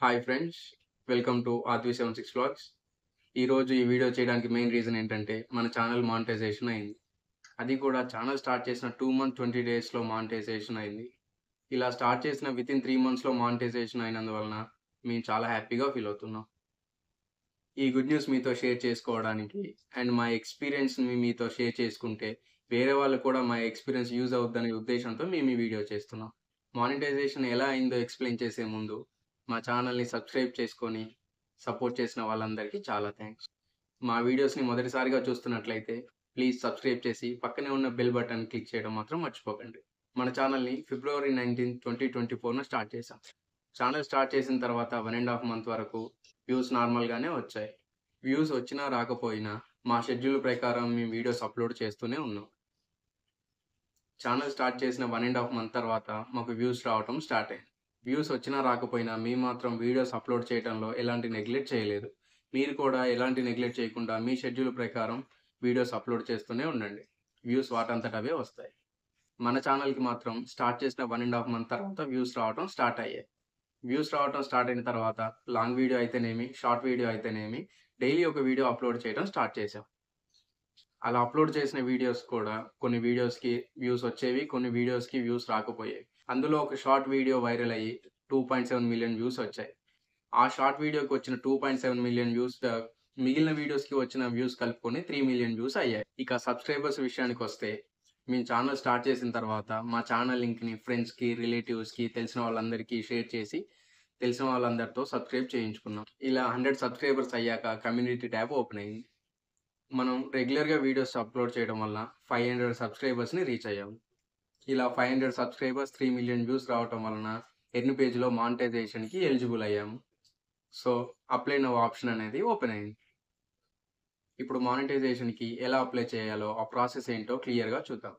hi friends welcome to RV seven six blogs ఈరోజు ఈ video చేయడానికి మెయిన్ రీజన్ ఏంటంటే మన ఛానల్ మానిటైజేషన్ అయింది అది కూడా ఛానల్ స్టార్ట్ చేసిన టూ మంత్ ట్వంటీ డేస్లో మానిటైజేషన్ అయింది ఇలా స్టార్ట్ చేసిన విత్ ఇన్ త్రీ మంత్స్లో మానిటైజేషన్ అయినందువలన మేము చాలా హ్యాపీగా ఫీల్ అవుతున్నాం ఈ గుడ్ న్యూస్ మీతో షేర్ చేసుకోవడానికి అండ్ మా ఎక్స్పీరియన్స్ని మీతో షేర్ చేసుకుంటే వేరే వాళ్ళు కూడా మా ఎక్స్పీరియన్స్ యూజ్ అవుద్దనే ఉద్దేశంతో మేము ఈ వీడియో చేస్తున్నాం మానిటైజేషన్ ఎలా అయిందో ఎక్స్ప్లెయిన్ చేసే ముందు మా ఛానల్ని సబ్స్క్రైబ్ చేసుకొని సపోర్ట్ చేసిన వాళ్ళందరికీ చాలా థ్యాంక్స్ మా వీడియోస్ని మొదటిసారిగా చూస్తున్నట్లయితే ప్లీజ్ సబ్స్క్రైబ్ చేసి పక్కనే ఉన్న బెల్ బటన్ క్లిక్ చేయడం మాత్రం మర్చిపోకండి మన ఛానల్ని ఫిబ్రవరి నైన్టీన్ ట్వంటీ ట్వంటీ ఫోర్న స్టార్ట్ చేసాం ఛానల్ స్టార్ట్ చేసిన తర్వాత వన్ అండ్ హాఫ్ మంత్ వరకు వ్యూస్ నార్మల్గానే వచ్చాయి వ్యూస్ వచ్చినా రాకపోయినా మా షెడ్యూల్ ప్రకారం మేము వీడియోస్ అప్లోడ్ చేస్తూనే ఉన్నాం ఛానల్ స్టార్ట్ చేసిన వన్ అండ్ హాఫ్ మంత్ తర్వాత మాకు వ్యూస్ రావటం స్టార్ట్ అయింది వ్యూస్ వచ్చినా రాకపోయినా మీ మాత్రం వీడియోస్ అప్లోడ్ చేయడంలో ఎలాంటి నెగ్లెక్ట్ చేయలేదు మీరు కూడా ఎలాంటి నెగ్లెక్ట్ చేయకుండా మీ షెడ్యూల్ ప్రకారం వీడియోస్ అప్లోడ్ చేస్తూనే ఉండండి వ్యూస్ వాటంతటవే వస్తాయి మన ఛానల్కి మాత్రం స్టార్ట్ చేసిన వన్ అండ్ హాఫ్ మంత్ తర్వాత వ్యూస్ రావడం స్టార్ట్ అయ్యాయి వ్యూస్ రావడం స్టార్ట్ అయిన తర్వాత లాంగ్ వీడియో అయితేనేమి షార్ట్ వీడియో అయితేనేమి డైలీ ఒక వీడియో అప్లోడ్ చేయడం స్టార్ట్ చేసాం అలా అప్లోడ్ చేసిన వీడియోస్ కూడా కొన్ని వీడియోస్కి వ్యూస్ వచ్చేవి కొన్ని వీడియోస్కి వ్యూస్ రాకపోయేవి అందులో ఒక షార్ట్ వీడియో వైరల్ అయ్యి two point seven million views వచ్చాయి ఆ షార్ట్ వీడియోకి వచ్చిన two point seven million views మిగిలిన వీడియోస్కి వచ్చిన వ్యూస్ కలుపుకొని త్రీ మిలియన్ వ్యూస్ అయ్యాయి ఇక సబ్స్క్రైబర్స్ విషయానికి వస్తే మేము ఛానల్ స్టార్ట్ చేసిన తర్వాత మా ఛానల్ లింక్ని ఫ్రెండ్స్కి రిలేటివ్స్కి తెలిసిన వాళ్ళందరికీ షేర్ చేసి తెలిసిన వాళ్ళందరితో సబ్స్క్రైబ్ చేయించుకున్నాం ఇలా హండ్రెడ్ సబ్స్క్రైబర్స్ అయ్యాక కమ్యూనిటీ ట్యాబ్ ఓపెన్ అయింది మనం రెగ్యులర్గా వీడియోస్ అప్లోడ్ చేయడం వల్ల ఫైవ్ హండ్రెడ్ సబ్స్క్రైబర్స్ని రీచ్ అయ్యాము ఇలా five hundred subscribers three million views రావటం వలన ఎర్న్ పేజ్లో మానిటైజేషన్కి ఎలిజిబుల్ అయ్యాము సో అప్లై నవ్ ఆప్షన్ అనేది ఓపెన్ అయింది ఇప్పుడు మానిటైజేషన్కి ఎలా అప్లై చేయాలో ఆ ప్రాసెస్ ఏంటో క్లియర్గా చూద్దాం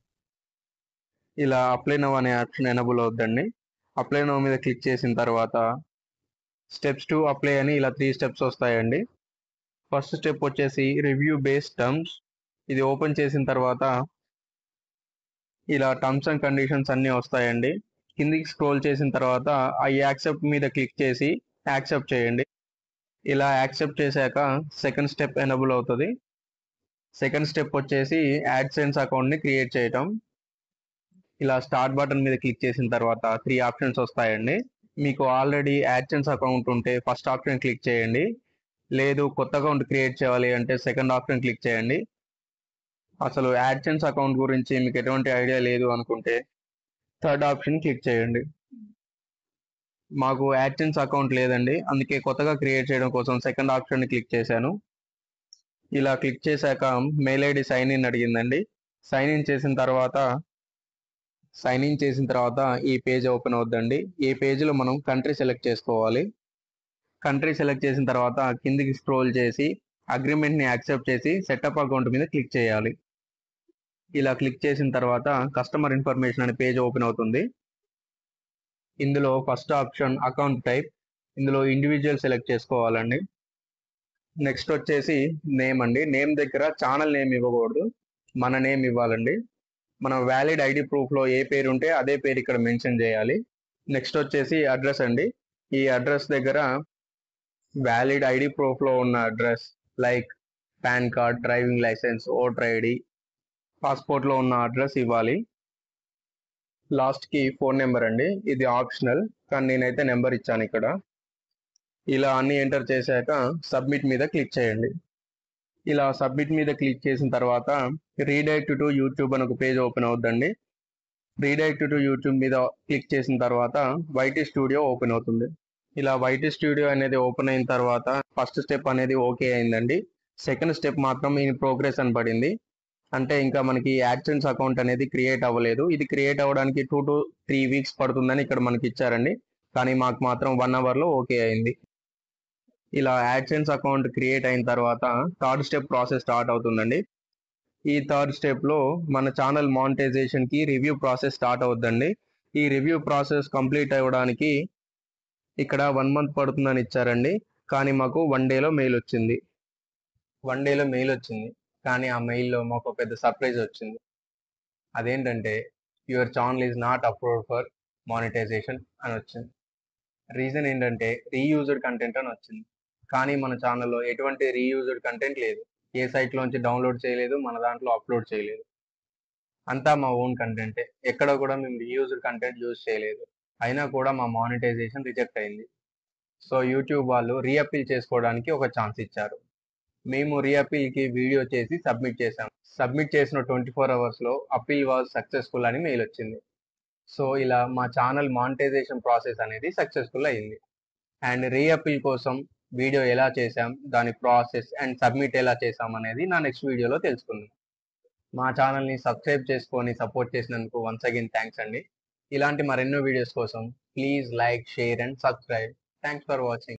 ఇలా అప్లై నవ్ అనే ఆప్షన్ ఎనబుల్ అవుద్దండి అప్లై నవ్ మీద క్లిక్ చేసిన తర్వాత స్టెప్స్ టు అప్లై అని ఇలా త్రీ స్టెప్స్ వస్తాయండి ఫస్ట్ స్టెప్ వచ్చేసి రివ్యూ బేస్డ్ టర్మ్స్ ఇది ఓపెన్ చేసిన తర్వాత ఇలా టర్మ్స్ అండ్ కండిషన్స్ అన్నీ వస్తాయండి కిందికి స్క్రోల్ చేసిన తర్వాత ఆ యాక్సెప్ట్ మీద క్లిక్ చేసి యాక్సెప్ట్ చేయండి ఇలా యాక్సెప్ట్ చేశాక సెకండ్ స్టెప్ ఎనబుల్ అవుతుంది సెకండ్ స్టెప్ వచ్చేసి యాడ్సెన్స్ అకౌంట్ని క్రియేట్ చేయటం ఇలా స్టార్ట్ బటన్ మీద క్లిక్ చేసిన తర్వాత త్రీ ఆప్షన్స్ వస్తాయండి మీకు ఆల్రెడీ యాడ్సెన్స్ అకౌంట్ ఉంటే ఫస్ట్ ఆప్షన్ క్లిక్ చేయండి లేదు కొత్త అకౌంట్ క్రియేట్ చేయాలి అంటే సెకండ్ ఆప్షన్ క్లిక్ చేయండి అసలు యాడ్సెన్స్ అకౌంట్ గురించి మీకు ఎటువంటి ఐడియా లేదు అనుకుంటే థర్డ్ ఆప్షన్ క్లిక్ చేయండి మాకు యాడ్సెన్స్ అకౌంట్ లేదండి అందుకే కొత్తగా క్రియేట్ చేయడం కోసం సెకండ్ ఆప్షన్ క్లిక్ చేశాను ఇలా క్లిక్ చేశాక మెయిల్ ఐడి సైన్ ఇన్ అడిగిందండి సైన్ ఇన్ చేసిన తర్వాత సైన్ ఇన్ చేసిన తర్వాత ఈ పేజ్ ఓపెన్ అవుద్దండి ఈ పేజ్లో మనం కంట్రీ సెలెక్ట్ చేసుకోవాలి కంట్రీ సెలెక్ట్ చేసిన తర్వాత కిందికి స్క్రోల్ చేసి అగ్రిమెంట్ని యాక్సెప్ట్ చేసి సెటప్ అకౌంట్ మీద క్లిక్ చేయాలి ఇలా క్లిక్ చేసిన తర్వాత కస్టమర్ ఇన్ఫర్మేషన్ అనే పేజ్ ఓపెన్ అవుతుంది ఇందులో ఫస్ట్ ఆప్షన్ అకౌంట్ టైప్ ఇందులో ఇండివిజువల్ సెలెక్ట్ చేసుకోవాలండి నెక్స్ట్ వచ్చేసి నేమ్ అండి నేమ్ దగ్గర ఛానల్ నేమ్ ఇవ్వకూడదు మన నేమ్ ఇవ్వాలండి మన వ్యాలిడ్ ఐడి ప్రూఫ్లో ఏ పేరు ఉంటే అదే పేరు ఇక్కడ మెన్షన్ చేయాలి నెక్స్ట్ వచ్చేసి అడ్రస్ అండి ఈ అడ్రస్ దగ్గర వ్యాలిడ్ ఐడి ప్రూఫ్లో ఉన్న address like PAN card driving licence voter ID పాస్పోర్ట్లో ఉన్న అడ్రస్ ఇవ్వాలి లాస్ట్కి ఫోన్ నెంబర్ అండి ఇది ఆప్షనల్ కానీ నేనైతే నెంబర్ ఇచ్చాను ఇక్కడ ఇలా అన్ని ఎంటర్ చేశాక సబ్మిట్ మీద క్లిక్ చేయండి ఇలా సబ్మిట్ మీద క్లిక్ చేసిన తర్వాత రీడైరెక్ట్ టు యూట్యూబ్ అని ఒక పేజ్ ఓపెన్ అవుద్దండి రీడైరెక్ట్ టు యూట్యూబ్ మీద క్లిక్ చేసిన తర్వాత వైటీ స్టూడియో ఓపెన్ అవుతుంది ఇలా వైటీ స్టూడియో అనేది ఓపెన్ అయిన తర్వాత ఫస్ట్ స్టెప్ అనేది ఓకే అయిందండి సెకండ్ స్టెప్ మాత్రం ఇన్ ప్రోగ్రెస్ అని పడింది అంటే ఇంకా మనకి యాడ్సెన్స్ అకౌంట్ అనేది క్రియేట్ అవ్వలేదు ఇది క్రియేట్ అవ్వడానికి టూ టు త్రీ వీక్స్ పడుతుందని ఇక్కడ మనకి ఇచ్చారండి కానీ మాకు మాత్రం వన్ అవర్లో ఓకే అయింది ఇలా యాడ్సెన్స్ అకౌంట్ క్రియేట్ అయిన తర్వాత థర్డ్ స్టెప్ ప్రాసెస్ స్టార్ట్ అవుతుందండి ఈ థర్డ్ స్టెప్లో మన ఛానల్ మానిటైజేషన్కి రివ్యూ ప్రాసెస్ స్టార్ట్ అవుద్దండి ఈ రివ్యూ ప్రాసెస్ కంప్లీట్ అవ్వడానికి ఇక్కడ వన్ మంత్ పడుతుందని ఇచ్చారండి కానీ మాకు వన్ డేలో మెయిల్ వచ్చింది వన్ డేలో మెయిల్ వచ్చింది కానీ ఆ మెయిల్లో మాకు పెద్ద సర్ప్రైజ్ వచ్చింది అదేంటంటే your channel is not approved for monetization అని వచ్చింది రీజన్ ఏంటంటే రీయూజ్డ్ కంటెంట్ అని వచ్చింది కానీ మన ఛానల్లో ఎటువంటి రీయూజ్డ్ కంటెంట్ లేదు ఏ సైట్లోంచి డౌన్లోడ్ చేయలేదు మన దాంట్లో అప్లోడ్ చేయలేదు అంతా మా ఓన్ కంటెంటే ఎక్కడ కూడా మేము రీయూజ్డ్ కంటెంట్ యూజ్ చేయలేదు అయినా కూడా మా మానిటైజేషన్ రిజెక్ట్ అయింది సో యూట్యూబ్ వాళ్ళు రీఅపీల్ చేసుకోవడానికి ఒక ఛాన్స్ ఇచ్చారు మేము రీఅపీల్కి వీడియో చేసి సబ్మిట్ చేసాం సబ్మిట్ చేసిన ట్వంటీ ఫోర్ అవర్స్లో అపీల్ వాజ్ సక్సెస్ఫుల్ అని మెయిల్ వచ్చింది సో ఇలా మా ఛానల్ మానిటైజేషన్ ప్రాసెస్ అనేది సక్సెస్ఫుల్ అయింది అండ్ రీఅపీల్ కోసం వీడియో ఎలా చేసాం దాని ప్రాసెస్ అండ్ సబ్మిట్ ఎలా చేసాం అనేది నా నెక్స్ట్ వీడియోలో తెలుసుకుందాం మా ఛానల్ని సబ్స్క్రైబ్ చేసుకొని సపోర్ట్ చేసినందుకు వన్స్ అగైన్ థ్యాంక్స్ అండి ఇలాంటి మరెన్నో వీడియోస్ కోసం please like share and subscribe thanks for watching